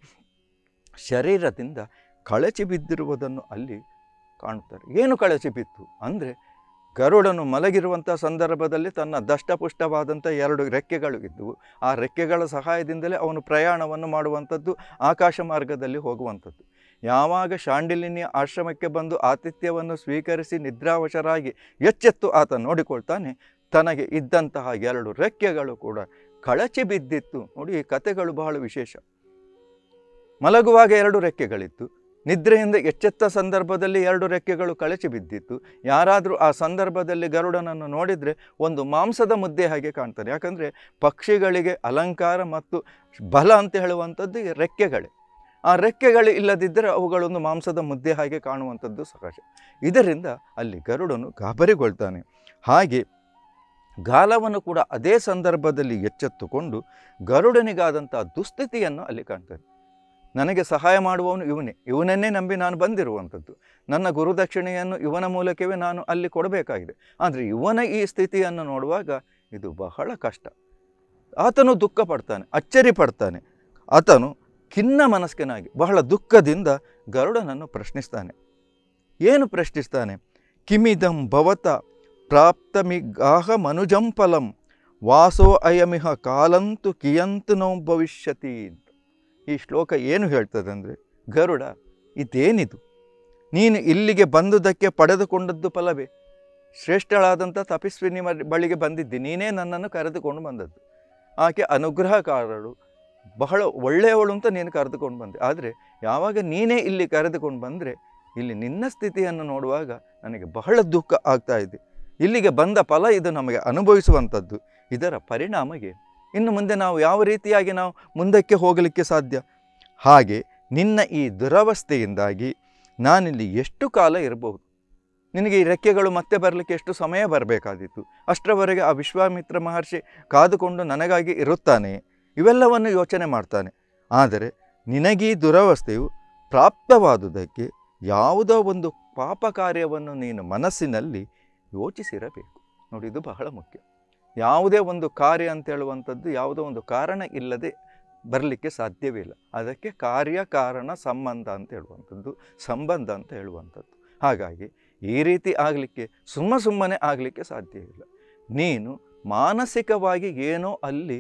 ಶರೀರದಿಂದ ಕಳಚಿ ಬಿದ್ದಿರುವುದನ್ನು ಅಲ್ಲಿ ಕಾಣುತ್ತಾರೆ ಏನು ಕಳಚಿ ಬಿತ್ತು ಅಂದರೆ ಗರುಡನು ಮಲಗಿರುವಂಥ ಸಂದರ್ಭದಲ್ಲಿ ತನ್ನ ದಷ್ಟಪುಷ್ಟವಾದಂಥ ಎರಡು ರೆಕ್ಕೆಗಳು ಇದ್ದವು ಆ ರೆಕ್ಕೆಗಳ ಸಹಾಯದಿಂದಲೇ ಅವನು ಪ್ರಯಾಣವನ್ನು ಮಾಡುವಂಥದ್ದು ಆಕಾಶ ಮಾರ್ಗದಲ್ಲಿ ಹೋಗುವಂಥದ್ದು ಯಾವಾಗ ಶಾಂಡಿಲಿನಿಯ ಆಶ್ರಮಕ್ಕೆ ಬಂದು ಆತಿಥ್ಯವನ್ನು ಸ್ವೀಕರಿಸಿ ನಿದ್ರಾವಶರಾಗಿ ಎಚ್ಚೆತ್ತು ಆತ ನೋಡಿಕೊಳ್ತಾನೆ ತನಗೆ ಇದ್ದಂತಹ ಎರಡು ರೆಕ್ಕೆಗಳು ಕೂಡ ಕಳಚಿ ಬಿದ್ದಿತ್ತು ನೋಡಿ ಈ ಕಥೆಗಳು ಬಹಳ ವಿಶೇಷ ಮಲಗುವಾಗ ಎರಡು ರೆಕ್ಕೆಗಳಿತ್ತು ನಿದ್ರೆಯಿಂದ ಎಚ್ಚೆತ್ತ ಸಂದರ್ಭದಲ್ಲಿ ಎರಡು ರೆಕ್ಕೆಗಳು ಕಳಚಿ ಬಿದ್ದಿತ್ತು ಯಾರಾದರೂ ಆ ಸಂದರ್ಭದಲ್ಲಿ ಗರುಡನನ್ನು ನೋಡಿದರೆ ಒಂದು ಮಾಂಸದ ಮುದ್ದೆ ಹಾಗೆ ಕಾಣ್ತಾರೆ ಯಾಕಂದರೆ ಪಕ್ಷಿಗಳಿಗೆ ಅಲಂಕಾರ ಮತ್ತು ಬಲ ಅಂತ ಹೇಳುವಂಥದ್ದು ಈ ರೆಕ್ಕೆಗಳೇ ಆ ರೆಕ್ಕೆಗಳು ಇಲ್ಲದಿದ್ದರೆ ಅವುಗಳೊಂದು ಮಾಂಸದ ಮುದ್ದೆ ಹಾಗೆ ಕಾಣುವಂಥದ್ದು ಸಹಜ ಇದರಿಂದ ಅಲ್ಲಿ ಗರುಡನು ಗಾಬರಿಗೊಳ್ತಾನೆ ಹಾಗೆ ಗಾಲವನ್ನು ಕೂಡ ಅದೇ ಸಂದರ್ಭದಲ್ಲಿ ಎಚ್ಚೆತ್ತುಕೊಂಡು ಗರುಡನಿಗಾದಂಥ ದುಸ್ಥಿತಿಯನ್ನು ಅಲ್ಲಿ ಕಾಣ್ತಾನೆ ನನಗೆ ಸಹಾಯ ಮಾಡುವವನು ಇವನೇ ಇವನನ್ನೇ ನಂಬಿ ನಾನು ಬಂದಿರುವಂಥದ್ದು ನನ್ನ ಗುರುದಕ್ಷಿಣೆಯನ್ನು ಇವನ ಮೂಲಕವೇ ನಾನು ಅಲ್ಲಿ ಕೊಡಬೇಕಾಗಿದೆ ಆದರೆ ಇವನ ಈ ಸ್ಥಿತಿಯನ್ನು ನೋಡುವಾಗ ಇದು ಬಹಳ ಕಷ್ಟ ಆತನು ದುಃಖ ಪಡ್ತಾನೆ ಅಚ್ಚರಿ ಪಡ್ತಾನೆ ಆತನು ಖಿನ್ನ ಮನಸ್ಕನಾಗಿ ಬಹಳ ದುಃಖದಿಂದ ಗರುಡನನ್ನು ಪ್ರಶ್ನಿಸ್ತಾನೆ ಏನು ಪ್ರಶ್ನಿಸ್ತಾನೆ ಕಿಮಿದಂ ಭವತ ಪ್ರಾಪ್ತಮಿಗಾಹ ಮನುಜಂ ಫಲಂ ವಾಸೋ ಅಯಮಿಹ ಕಾಲಂತು ಕಿಯಂತು ನೋ ಭವಿಷ್ಯತಿ ಅಂತ ಈ ಶ್ಲೋಕ ಏನು ಹೇಳ್ತದೆ ಅಂದರೆ ಗರುಡ ಇದೇನಿದು ನೀನು ಇಲ್ಲಿಗೆ ಬಂದುದಕ್ಕೆ ಪಡೆದುಕೊಂಡದ್ದು ಫಲವೇ ಶ್ರೇಷ್ಠಳಾದಂಥ ತಪಸ್ವಿನಿ ಮ- ಬಳಿಗೆ ಬಂದಿದ್ದಿ ನೀನೇ ನನ್ನನ್ನು ಕರೆದುಕೊಂಡು ಬಂದದ್ದು ಆಕೆ ಅನುಗ್ರಹಕಾರರು ಬಹಳ ಒಳ್ಳೆಯವಳು ಅಂತ ನೀನು ಕರೆದುಕೊಂಡು ಬಂದೆ ಆದರೆ ಯಾವಾಗ ನೀನೇ ಇಲ್ಲಿ ಕರೆದುಕೊಂಡು ಬಂದರೆ ಇಲ್ಲಿ ನಿನ್ನ ಸ್ಥಿತಿಯನ್ನು ನೋಡುವಾಗ ನನಗೆ ಬಹಳ ದುಃಖ ಆಗ್ತಾ ಇದೆ ಇಲ್ಲಿಗೆ ಬಂದ ಫಲ ಇದು ನಮಗೆ ಅನುಭವಿಸುವಂಥದ್ದು ಇದರ ಪರಿಣಾಮ ಏನು ಇನ್ನು ಮುಂದೆ ನಾವು ಯಾವ ರೀತಿಯಾಗಿ ನಾವು ಮುಂದಕ್ಕೆ ಹೋಗಲಿಕ್ಕೆ ಸಾಧ್ಯ ಹಾಗೆ ನಿನ್ನ ಈ ದುರವಸ್ಥೆಯಿಂದಾಗಿ ನಾನಿಲ್ಲಿ ಎಷ್ಟು ಕಾಲ ಇರಬಹುದು ನಿನಗೆ ಈ ರೆಕ್ಕೆಗಳು ಮತ್ತೆ ಬರಲಿಕ್ಕೆ ಎಷ್ಟು ಸಮಯ ಬರಬೇಕಾದಿತ್ತು ಅಷ್ಟರವರೆಗೆ ಆ ವಿಶ್ವಾಮಿತ್ರ ಮಹರ್ಷಿ ಕಾದುಕೊಂಡು ನನಗಾಗಿ ಇರುತ್ತಾನೆ ಇವೆಲ್ಲವನ್ನು ಯೋಚನೆ ಮಾಡ್ತಾನೆ ಆದರೆ ನಿನಗೀ ದುರವಸ್ಥೆಯು ಪ್ರಾಪ್ತವಾದುದಕ್ಕೆ ಯಾವುದೋ ಒಂದು ಪಾಪ ಕಾರ್ಯವನ್ನು ನೀನು ಮನಸ್ಸಿನಲ್ಲಿ ಯೋಚಿಸಿರಬೇಕು ನೋಡಿ ಇದು ಬಹಳ ಮುಖ್ಯ ಯಾವುದೇ ಒಂದು ಕಾರ್ಯ ಅಂತ ಹೇಳುವಂಥದ್ದು ಯಾವುದೋ ಒಂದು ಕಾರಣ ಇಲ್ಲದೆ ಬರಲಿಕ್ಕೆ ಸಾಧ್ಯವಿಲ್ಲ ಅದಕ್ಕೆ ಕಾರ್ಯ ಕಾರಣ ಸಂಬಂಧ ಅಂತ ಹೇಳುವಂಥದ್ದು ಸಂಬಂಧ ಅಂತ ಹೇಳುವಂಥದ್ದು ಹಾಗಾಗಿ ಈ ರೀತಿ ಆಗಲಿಕ್ಕೆ ಸುಮ್ಮ ಸುಮ್ಮನೆ ಆಗಲಿಕ್ಕೆ ಸಾಧ್ಯ ಇಲ್ಲ ನೀನು ಮಾನಸಿಕವಾಗಿ ಏನೋ ಅಲ್ಲಿ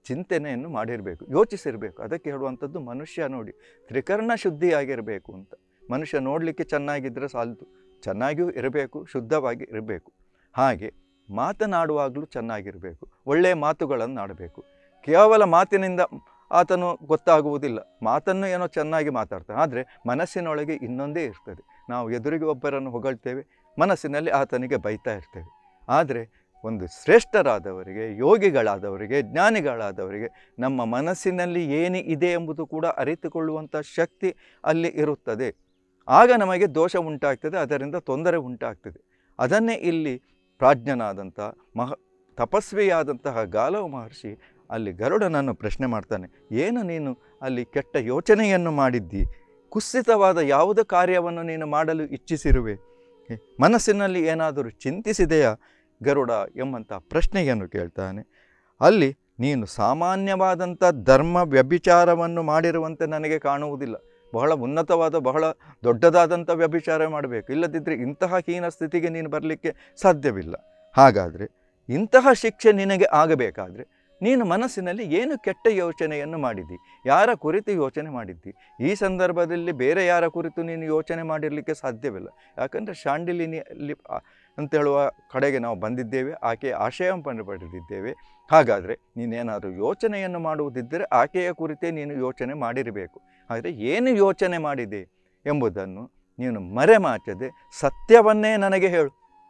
ಚಿಂತನೆಯನ್ನು ಮಾಡಿರಬೇಕು ಯೋಚಿಸಿರಬೇಕು ಅದಕ್ಕೆ ಹೇಳುವಂಥದ್ದು ಮನುಷ್ಯ ನೋಡಿ ತ್ರಿಕರ್ಣ ಶುದ್ಧಿಯಾಗಿರಬೇಕು ಅಂತ ಮನುಷ್ಯ ನೋಡಲಿಕ್ಕೆ ಚೆನ್ನಾಗಿದ್ದರೆ ಸಾಲದು ಚೆನ್ನಾಗಿಯೂ ಇರಬೇಕು ಶುದ್ಧವಾಗಿ ಇರಬೇಕು ಹಾಗೆ ಮಾತನಾಡುವಾಗಲೂ ಚೆನ್ನಾಗಿರಬೇಕು ಒಳ್ಳೆಯ ಮಾತುಗಳನ್ನು ಆಡಬೇಕು ಕೇವಲ ಮಾತಿನಿಂದ ಆತನು ಗೊತ್ತಾಗುವುದಿಲ್ಲ ಮಾತನ್ನು ಏನೋ ಚೆನ್ನಾಗಿ ಮಾತಾಡ್ತಾನೆ ಆದರೆ ಮನಸ್ಸಿನೊಳಗೆ ಇನ್ನೊಂದೇ ಇರ್ತದೆ ನಾವು ಎದುರಿಗೆ ಒಬ್ಬರನ್ನು ಹೊಗಳ್ತೇವೆ ಮನಸ್ಸಿನಲ್ಲಿ ಆತನಿಗೆ ಬೈತಾ ಇರ್ತೇವೆ ಆದರೆ ಒಂದು ಶ್ರೇಷ್ಠರಾದವರಿಗೆ ಯೋಗಿಗಳಾದವರಿಗೆ ಜ್ಞಾನಿಗಳಾದವರಿಗೆ ನಮ್ಮ ಮನಸ್ಸಿನಲ್ಲಿ ಏನು ಇದೆ ಎಂಬುದು ಕೂಡ ಅರಿತುಕೊಳ್ಳುವಂಥ ಶಕ್ತಿ ಅಲ್ಲಿ ಇರುತ್ತದೆ ಆಗ ನಮಗೆ ದೋಷ ಉಂಟಾಗ್ತದೆ ಅದರಿಂದ ತೊಂದರೆ ಉಂಟಾಗ್ತದೆ ಅದನ್ನೇ ಇಲ್ಲಿ ಪ್ರಾಜ್ಞನಾದಂಥ ಮಹ ತಪಸ್ವಿಯಾದಂತಹ ಗಾಲವ ಮಹರ್ಷಿ ಅಲ್ಲಿ ಗರುಡನನ್ನು ಪ್ರಶ್ನೆ ಮಾಡ್ತಾನೆ ಏನು ನೀನು ಅಲ್ಲಿ ಕೆಟ್ಟ ಯೋಚನೆಯನ್ನು ಮಾಡಿದ್ದಿ ಕುಸಿತವಾದ ಯಾವುದೇ ಕಾರ್ಯವನ್ನು ನೀನು ಮಾಡಲು ಇಚ್ಛಿಸಿರುವೆ ಹೆ, ಮನಸ್ಸಿನಲ್ಲಿ ಏನಾದರೂ ಚಿಂತಿಸಿದೆಯಾ ಗರುಡ ಎಂಬಂಥ ಪ್ರಶ್ನೆಯನ್ನು ಕೇಳ್ತಾನೆ ಅಲ್ಲಿ ನೀನು ಸಾಮಾನ್ಯವಾದಂಥ ಧರ್ಮ ವ್ಯಭಿಚಾರವನ್ನು ಮಾಡಿರುವಂತೆ ನನಗೆ ಕಾಣುವುದಿಲ್ಲ ಬಹಳ ಉನ್ನತವಾದ ಬಹಳ ದೊಡ್ಡದಾದಂಥ ವ್ಯಭಿಚಾರ ಮಾಡಬೇಕು ಇಲ್ಲದಿದ್ದರೆ ಇಂತಹ ಹೀನ ಸ್ಥಿತಿಗೆ ನೀನು ಬರಲಿಕ್ಕೆ ಸಾಧ್ಯವಿಲ್ಲ ಹಾಗಾದರೆ ಇಂತಹ ಶಿಕ್ಷೆ ನಿನಗೆ ಆಗಬೇಕಾದ್ರೆ ನೀನು ಮನಸ್ಸಿನಲ್ಲಿ ಏನು ಕೆಟ್ಟ ಯೋಚನೆಯನ್ನು ಮಾಡಿದ್ದಿ ಯಾರ ಕುರಿತು ಯೋಚನೆ ಮಾಡಿದ್ದಿ ಈ ಸಂದರ್ಭದಲ್ಲಿ ಬೇರೆ ಯಾರ ಕುರಿತು ನೀನು ಯೋಚನೆ ಮಾಡಿರಲಿಕ್ಕೆ ಸಾಧ್ಯವಿಲ್ಲ ಯಾಕಂದರೆ ಶಾಂಡಿಲಿನಿಯಲ್ಲಿ ಆ- ಅಂತ ಹೇಳುವ ಕಡೆಗೆ ನಾವು ಬಂದಿದ್ದೇವೆ ಆಕೆ ಆಶಯವನ್ನು ಪಡೆದಿದ್ದೇವೆ ಹಾಗಾದರೆ ನೀನೇನಾದರೂ ಯೋಚನೆಯನ್ನು ಮಾಡುವುದಿದ್ದರೆ ಆಕೆಯ ಕುರಿತೇ ನೀನು ಯೋಚನೆ ಮಾಡಿರಬೇಕು ಆದರೆ ಏನು ಯೋಚನೆ ಮಾಡಿದೆ ಎಂಬುದನ್ನು ನೀನು ಮರೆಮಾಚದೆ ಸತ್ಯವನ್ನೇ ನನಗೆ ಹೇಳು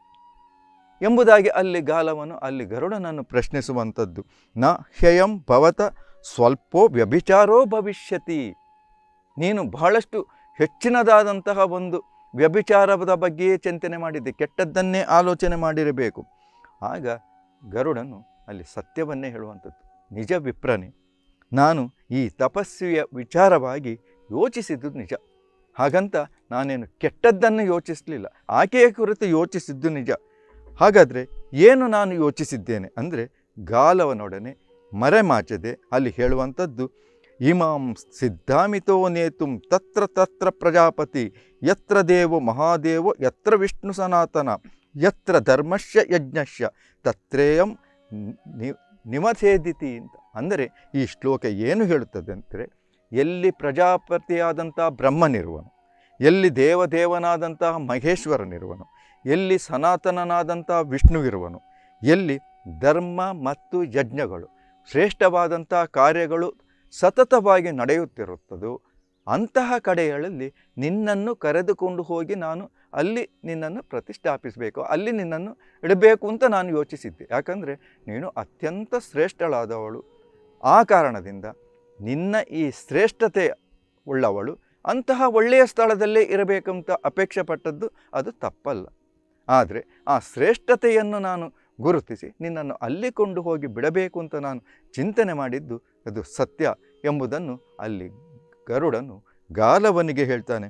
ಎಂಬುದಾಗಿ ಅಲ್ಲಿ ಗಾಲವನು ಅಲ್ಲಿ ಗರುಡನನ್ನು ಪ್ರಶ್ನಿಸುವಂಥದ್ದು ನ ಹ್ಯಯಂ ಭವತ ಸ್ವಲ್ಪೋ ವ್ಯಭಿಚಾರೋ ಭವಿಷ್ಯತಿ ನೀನು ಬಹಳಷ್ಟು ಹೆಚ್ಚಿನದಾದಂತಹ ಒಂದು ವ್ಯಭಿಚಾರದ ಬಗ್ಗೆಯೇ ಚಿಂತನೆ ಮಾಡಿದ್ದೆ ಕೆಟ್ಟದ್ದನ್ನೇ ಆಲೋಚನೆ ಮಾಡಿರಬೇಕು ಆಗ ಗರುಡನು ಅಲ್ಲಿ ಸತ್ಯವನ್ನೇ ಹೇಳುವಂಥದ್ದು ನಿಜ ವಿಪ್ರನೆ ನಾನು ಈ ತಪಸ್ವಿಯ ವಿಚಾರವಾಗಿ ಯೋಚಿಸಿದ್ದು ನಿಜ ಹಾಗಂತ ನಾನೇನು ಕೆಟ್ಟದ್ದನ್ನು ಯೋಚಿಸಲಿಲ್ಲ ಆಕೆಯ ಕುರಿತು ಯೋಚಿಸಿದ್ದು ನಿಜ ಹಾಗಾದರೆ ಏನು ನಾನು ಯೋಚಿಸಿದ್ದೇನೆ ಅಂದರೆ ಗಾಲವನೊಡನೆ ಮರೆಮಾಚದೆ ಅಲ್ಲಿ ಹೇಳುವಂಥದ್ದು ಇಮಾಂ ಸಿದ್ಧಾಮಿತೋ ನೇತುಂ ತತ್ರ ತತ್ರ ಪ್ರಜಾಪತಿ ಯತ್ರ ದೇವೋ ಮಹಾದೇವೋ ಯತ್ರ ವಿಷ್ಣು ಸನಾತನ ಯತ್ರ ಧರ್ಮಶ್ಯ ಯಜ್ಞಶ್ಯ ತತ್ರೇಯಂ ನಿ ನಿಮಥೇದಿತಿ ಅಂತ ಅಂದರೆ ಈ ಶ್ಲೋಕ ಏನು ಹೇಳುತ್ತದೆ ಅಂದರೆ ಎಲ್ಲಿ ಪ್ರಜಾಪತಿಯಾದಂಥ ಬ್ರಹ್ಮನಿರುವನು ಎಲ್ಲಿ ದೇವದೇವನಾದಂತಹ ಮಹೇಶ್ವರನಿರುವನು ಎಲ್ಲಿ ಸನಾತನನಾದಂಥ ವಿಷ್ಣುವಿರುವನು ಎಲ್ಲಿ ಧರ್ಮ ಮತ್ತು ಯಜ್ಞಗಳು ಶ್ರೇಷ್ಠವಾದಂಥ ಕಾರ್ಯಗಳು ಸತತವಾಗಿ ನಡೆಯುತ್ತಿರುತ್ತದೋ ಅಂತಹ ಕಡೆಗಳಲ್ಲಿ ನಿನ್ನನ್ನು ಕರೆದುಕೊಂಡು ಹೋಗಿ ನಾನು ಅಲ್ಲಿ ನಿನ್ನನ್ನು ಪ್ರತಿಷ್ಠಾಪಿಸಬೇಕು ಅಲ್ಲಿ ನಿನ್ನನ್ನು ಇಡಬೇಕು ಅಂತ ನಾನು ಯೋಚಿಸಿದ್ದೆ ಯಾಕಂದರೆ ನೀನು ಅತ್ಯಂತ ಶ್ರೇಷ್ಠಳಾದವಳು ಆ ಕಾರಣದಿಂದ ನಿನ್ನ ಈ ಶ್ರೇಷ್ಠತೆ ಉಳ್ಳವಳು ಅಂತಹ ಒಳ್ಳೆಯ ಸ್ಥಳದಲ್ಲೇ ಇರಬೇಕಂತ ಅಪೇಕ್ಷೆ ಪಟ್ಟದ್ದು ಅದು ತಪ್ಪಲ್ಲ ಆದರೆ ಆ ಶ್ರೇಷ್ಠತೆಯನ್ನು ನಾನು ಗುರುತಿಸಿ ನಿನ್ನನ್ನು ಅಲ್ಲಿ ಕೊಂಡು ಹೋಗಿ ಬಿಡಬೇಕು ಅಂತ ನಾನು ಚಿಂತನೆ ಮಾಡಿದ್ದು ಅದು ಸತ್ಯ ಎಂಬುದನ್ನು ಅಲ್ಲಿ ಗರುಡನು ಗಾಲವನಿಗೆ ಹೇಳ್ತಾನೆ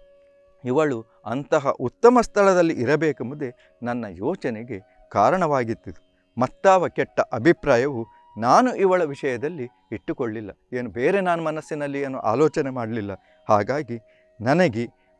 ಇವಳು ಅಂತಹ ಉತ್ತಮ ಸ್ಥಳದಲ್ಲಿ ಇರಬೇಕೆಂಬುದೇ ನನ್ನ ಯೋಚನೆಗೆ ಕಾರಣವಾಗಿತ್ತು ಮತ್ತಾವ ಕೆಟ್ಟ ಅಭಿಪ್ರಾಯವು ನಾನು ಇವಳ ವಿಷಯದಲ್ಲಿ ಇಟ್ಟುಕೊಳ್ಳಿಲ್ಲ ಏನು ಬೇರೆ ನಾನು ಮನಸ್ಸಿನಲ್ಲಿ ಏನು ಆಲೋಚನೆ ಮಾಡಲಿಲ್ಲ ಹಾಗಾಗಿ ನನಗೆ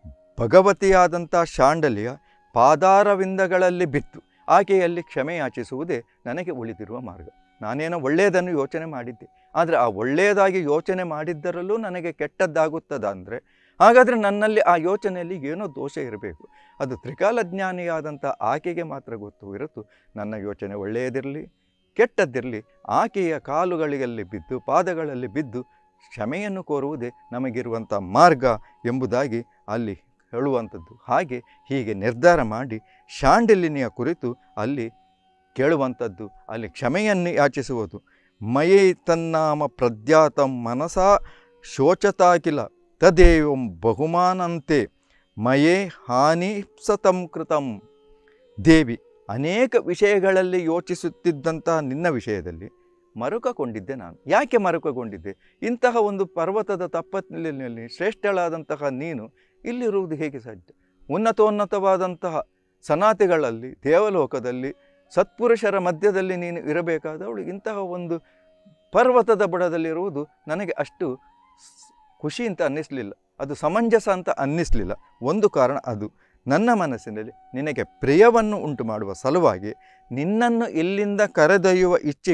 ಭಗವತಿಯಾದಂಥ ಶಾಂಡಲಿಯ ಪಾದಾರವಿಂದಗಳಲ್ಲಿ ಬಿತ್ತು ಆಕೆಯಲ್ಲಿ ಕ್ಷಮೆ ಯಾಚಿಸುವುದೇ ನನಗೆ ಉಳಿದಿರುವ ಮಾರ್ಗ ನಾನೇನೋ ಒಳ್ಳೆಯದನ್ನು ಯೋಚನೆ ಮಾಡಿದ್ದೆ ಆದರೆ ಆ ಒಳ್ಳೆಯದಾಗಿ ಯೋಚನೆ ಮಾಡಿದ್ದರಲ್ಲೂ ನನಗೆ ಕೆಟ್ಟದ್ದಾಗುತ್ತದೆ ಅಂದರೆ ಹಾಗಾದರೆ ನನ್ನಲ್ಲಿ ಆ ಯೋಚನೆಯಲ್ಲಿ ಏನೋ ದೋಷ ಇರಬೇಕು ಅದು ತ್ರಿಕಾಲಜ್ಞಾನಿಯಾದಂಥ ಆಕೆಗೆ ಮಾತ್ರ ಗೊತ್ತು ಇರತು ನನ್ನ ಯೋಚನೆ ಒಳ್ಳೆಯದಿರಲಿ ಕೆಟ್ಟದ್ದಿರಲಿ ಆಕೆಯ ಕಾಲುಗಳಿಗಲ್ಲಿ ಬಿದ್ದು ಪಾದಗಳಲ್ಲಿ ಬಿದ್ದು ಕ್ಷಮೆಯನ್ನು ಕೋರುವುದೇ ನಮಗಿರುವಂಥ ಮಾರ್ಗ ಎಂಬುದಾಗಿ ಅಲ್ಲಿ ಹೇಳುವಂಥದ್ದು ಹಾಗೆ ಹೀಗೆ ನಿರ್ಧಾರ ಮಾಡಿ ಶಾಂಡಿಲಿನಿಯ ಕುರಿತು ಅಲ್ಲಿ ಕೇಳುವಂಥದ್ದು ಅಲ್ಲಿ ಕ್ಷಮೆಯನ್ನು ಯಾಚಿಸುವುದು ಮಯೇ ತನ್ನಾಮ ಪ್ರದ್ಯಾತಂ ಮನಸಾ ಶೋಚತಾಕಿಲ ತದೇವಂ ಬಹುಮಾನಂತೆ ಮಯೇ ಹಾನಿ ಸತಂ ಕೃತಂ ದೇವಿ ಅನೇಕ ವಿಷಯಗಳಲ್ಲಿ ಯೋಚಿಸುತ್ತಿದ್ದಂತಹ ನಿನ್ನ ವಿಷಯದಲ್ಲಿ ಮರುಕಗೊಂಡಿದ್ದೆ ನಾನು ಯಾಕೆ ಮರುಕಗೊಂಡಿದ್ದೆ ಇಂತಹ ಒಂದು ಪರ್ವತದ ತಪ್ಪಲಿನಲ್ಲಿ ಶ್ರೇಷ್ಠಳಾದಂತಹ ನೀನು ಇಲ್ಲಿರುವುದು ಹೇಗೆ ಸಾಧ್ಯ ಉನ್ನತೋನ್ನತವಾದಂತಹ ಸನಾತಿಗಳಲ್ಲಿ ದೇವಲೋಕದಲ್ಲಿ ಸತ್ಪುರುಷರ ಮಧ್ಯದಲ್ಲಿ ನೀನು ಇರಬೇಕಾದವಳು ಇಂತಹ ಒಂದು ಪರ್ವತದ ಬುಡದಲ್ಲಿರುವುದು ನನಗೆ ಅಷ್ಟು ಸ್- ಖುಷಿ ಅಂತ ಅನ್ನಿಸಲಿಲ್ಲ ಅದು ಸಮಂಜಸ ಅಂತ ಅನ್ನಿಸಲಿಲ್ಲ ಒಂದು ಕಾರಣ ಅದು ನನ್ನ ಮನಸ್ಸಿನಲ್ಲಿ ನಿನಗೆ ಪ್ರಿಯವನ್ನು ಉಂಟು ಮಾಡುವ ಸಲುವಾಗಿ ನಿನ್ನನ್ನು ಇಲ್ಲಿಂದ ಕರೆದೊಯ್ಯುವ ಇಚ್ಛೆಯು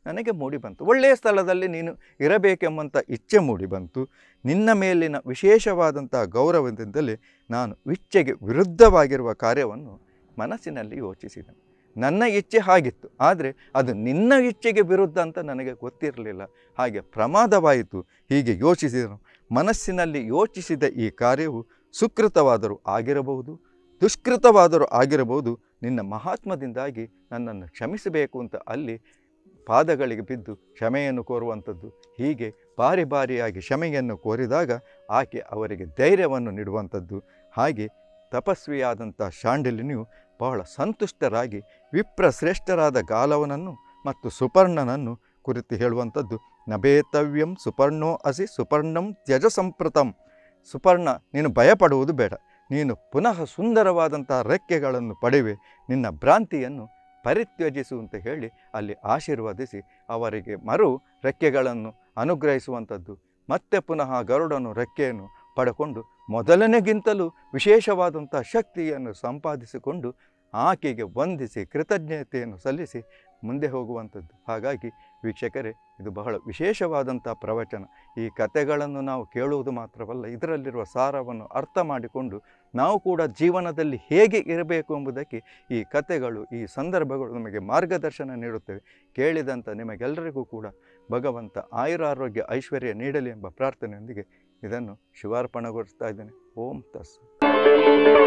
ನನಗೆ ಮೂಡಿ ಬಂತು ಒಳ್ಳೆಯ ಸ್ಥಳದಲ್ಲಿ ನೀನು ಇರಬೇಕೆಂಬಂಥ ಇಚ್ಛೆ ಮೂಡಿ ಬಂತು ನಿನ್ನ ಮೇಲಿನ ವಿಶೇಷವಾದಂಥ ಗೌರವದಿಂದಲೇ ನಾನು ಇಚ್ಛೆಗೆ ವಿರುದ್ಧವಾಗಿರುವ ಕಾರ್ಯವನ್ನು ಮನಸ್ಸಿನಲ್ಲಿ ಯೋಚಿಸಿದನು ನನ್ನ ಇಚ್ಛೆ ಹಾಗಿತ್ತು ಆದರೆ ಅದು ನಿನ್ನ ಇಚ್ಛೆಗೆ ವಿರುದ್ಧ ಅಂತ ನನಗೆ ಗೊತ್ತಿರಲಿಲ್ಲ ಹಾಗೆ ಪ್ರಮಾದವಾಯಿತು ಹೀಗೆ ಯೋಚಿಸಿದನು ಮನಸ್ಸಿನಲ್ಲಿ ಯೋಚಿಸಿದ ಈ ಕಾರ್ಯವು ಸುಕೃತವಾದರೂ ಆಗಿರಬಹುದು ದುಷ್ಕೃತವಾದರೂ ಆಗಿರಬಹುದು ನಿನ್ನ ಮಹಾತ್ಮದಿಂದಾಗಿ ನನ್ನನ್ನು ಕ್ಷಮಿಸಬೇಕು ಅಂತ ಅಲ್ಲಿ ಪಾದಗಳಿಗೆ ಬಿದ್ದು ಕ್ಷಮೆಯನ್ನು ಕೋರುವಂಥದ್ದು ಹೀಗೆ ಬಾರಿ ಬಾರಿಯಾಗಿ ಕ್ಷಮೆಯನ್ನು ಕೋರಿದಾಗ ಆಕೆ ಅವರಿಗೆ ಧೈರ್ಯವನ್ನು ನೀಡುವಂಥದ್ದು ಹಾಗೆ ತಪಸ್ವಿಯಾದಂಥ ಶಾಂಡಿಲಿನಿಯು ಬಹಳ ಸಂತುಷ್ಟರಾಗಿ ವಿಪ್ರಶ್ರೇಷ್ಠರಾದ ಗಾಲವನನ್ನು ಮತ್ತು ಸುಪರ್ಣನನ್ನು ಕುರಿತು ಹೇಳುವಂಥದ್ದು ನಭೇತವ್ಯಂ ಸುಪರ್ಣೋ ಅಸಿ ಸುಪರ್ಣಂ ತ್ಯಜ ಸಂಪ್ರತಂ ಸುಪರ್ಣ ನೀನು ಭಯಪಡುವುದು ಬೇಡ ನೀನು ಪುನಃ ಸುಂದರವಾದಂಥ ರೆಕ್ಕೆಗಳನ್ನು ಪಡೆವೆ ನಿನ್ನ ಭ್ರಾಂತಿಯನ್ನು ಪರಿತ್ಯಜಿಸು ಅಂತ ಹೇಳಿ ಅಲ್ಲಿ ಆಶೀರ್ವದಿಸಿ ಅವರಿಗೆ ಮರು ರೆಕ್ಕೆಗಳನ್ನು ಅನುಗ್ರಹಿಸುವಂಥದ್ದು ಮತ್ತೆ ಪುನಃ ಗರುಡನು ರೆಕ್ಕೆಯನ್ನು ಪಡ್ಕೊಂಡು ಮೊದಲನೆಗಿಂತಲೂ ವಿಶೇಷವಾದಂಥ ಶಕ್ತಿಯನ್ನು ಸಂಪಾದಿಸಿಕೊಂಡು ಆಕೆಗೆ ವಂದಿಸಿ ಕೃತಜ್ಞತೆಯನ್ನು ಸಲ್ಲಿಸಿ ಮುಂದೆ ಹೋಗುವಂಥದ್ದು ಹಾಗಾಗಿ ವೀಕ್ಷಕರೇ ಇದು ಬಹಳ ವಿಶೇಷವಾದಂಥ ಪ್ರವಚನ ಈ ಕಥೆಗಳನ್ನು ನಾವು ಕೇಳುವುದು ಮಾತ್ರವಲ್ಲ ಇದರಲ್ಲಿರುವ ಸಾರವನ್ನು ಅರ್ಥ ಮಾಡಿಕೊಂಡು ನಾವು ಕೂಡ ಜೀವನದಲ್ಲಿ ಹೇಗೆ ಇರಬೇಕು ಎಂಬುದಕ್ಕೆ ಈ ಕಥೆಗಳು ಈ ಸಂದರ್ಭಗಳು ನಮಗೆ ಮಾರ್ಗದರ್ಶನ ನೀಡುತ್ತವೆ ಕೇಳಿದಂಥ ನಿಮಗೆಲ್ಲರಿಗೂ ಕೂಡ ಭಗವಂತ ಆಯುರಾರೋಗ್ಯ ಐಶ್ವರ್ಯ ನೀಡಲಿ ಎಂಬ ಪ್ರಾರ್ಥನೆಯೊಂದಿಗೆ ಇದನ್ನು ಶಿವಾರ್ಪಣೆಗೊಳಿಸ್ತಾ ಇದ್ದೇನೆ ಓಂ ತಸ್